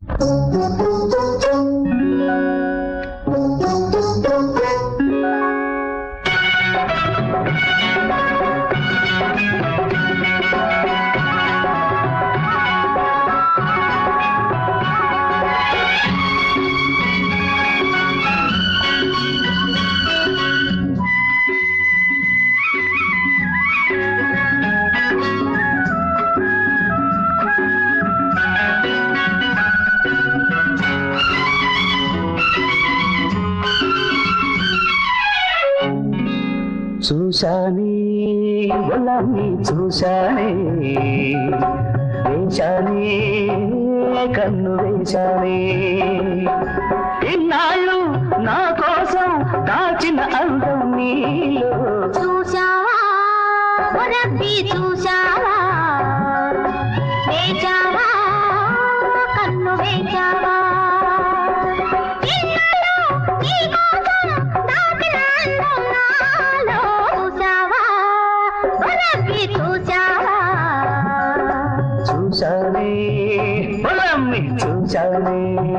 చూశానే ఒళ్ళని చూశానే వేశానే కన్ను వేశానే ఇన్నాళ్ళు నా కోసం దాచిన అందం నీలో చూశావా ఓ రబ్బీ చూశావా వేచావా కన్ను వేచావా ఇన్నాళ్ళు నీ కోసం దాచిన అందం నాలో చూశావా ఓ రబ్బీ చూశావా చూశానే ఒళ్ళని చూశానే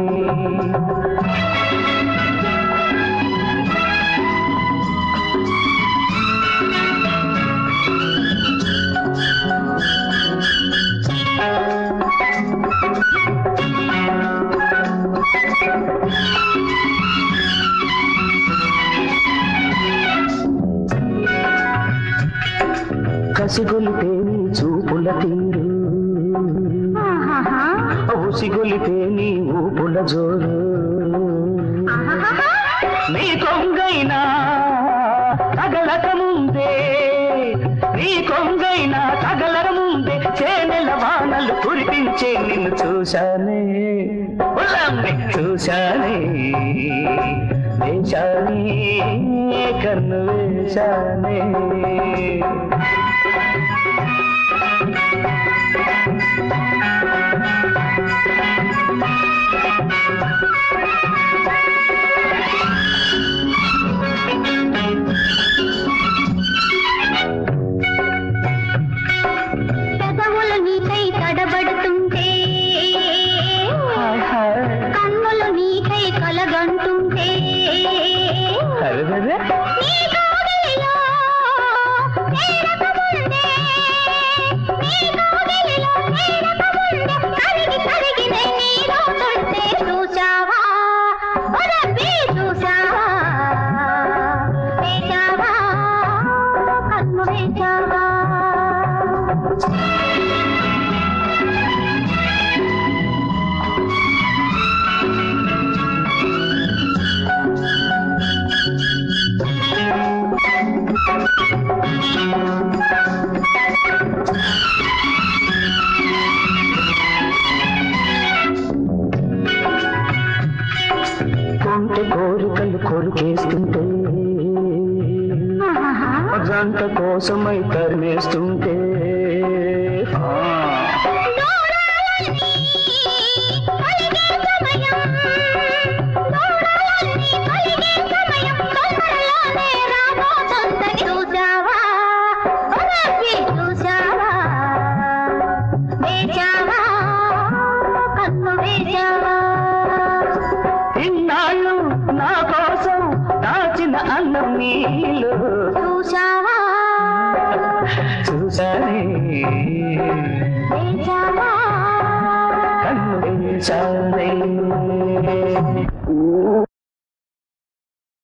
కసిగొలితే నీ చూపుల తీరు ఆహాహా. ఉసిగొలితే నీ ఊపుల జోరు ఆహాహా. నీ కొంగైనా తగలక ముందే నీ కొంగైనా తగలక ముందే చేనెల వానలు కురిపించే నిన్ను చూశానే ఉల్లంని చూశానే వేశానే కన్ను వేశానే పెదవులు నీకై తడబడుతుంటే హాయ్ హాయ్ కన్నులు నీకై కలగంటుంటే అరెరెరె. నీ కౌగిలిలో చేరకముందే, నీ కౌగిలిలో చేరకముందే, కరిగి కరిగి నే నీలో చుట్టే చూశావా ఓ రబ్బీ చూశావా వేశావా కన్ను వేశావా కొంటె కోరికలు కొరికేస్తుంటే ఆహాహా. జంట కోసమై తరిమేస్తుంటే ఆ, దూరాలన్నీ కలిగే సమయం దూరాలన్నీ కలిగే సమయం తొందరలోనే రాబోతుందని చూశావా ఓ రబ్బీ చూశావా వేచావా కన్ను వేచావా ఇన్నాళ్ళు నా కోసం దాచిన అన్నం నీళ్ళు చూశావా చూసానే వేచావా కన్ను వేశానే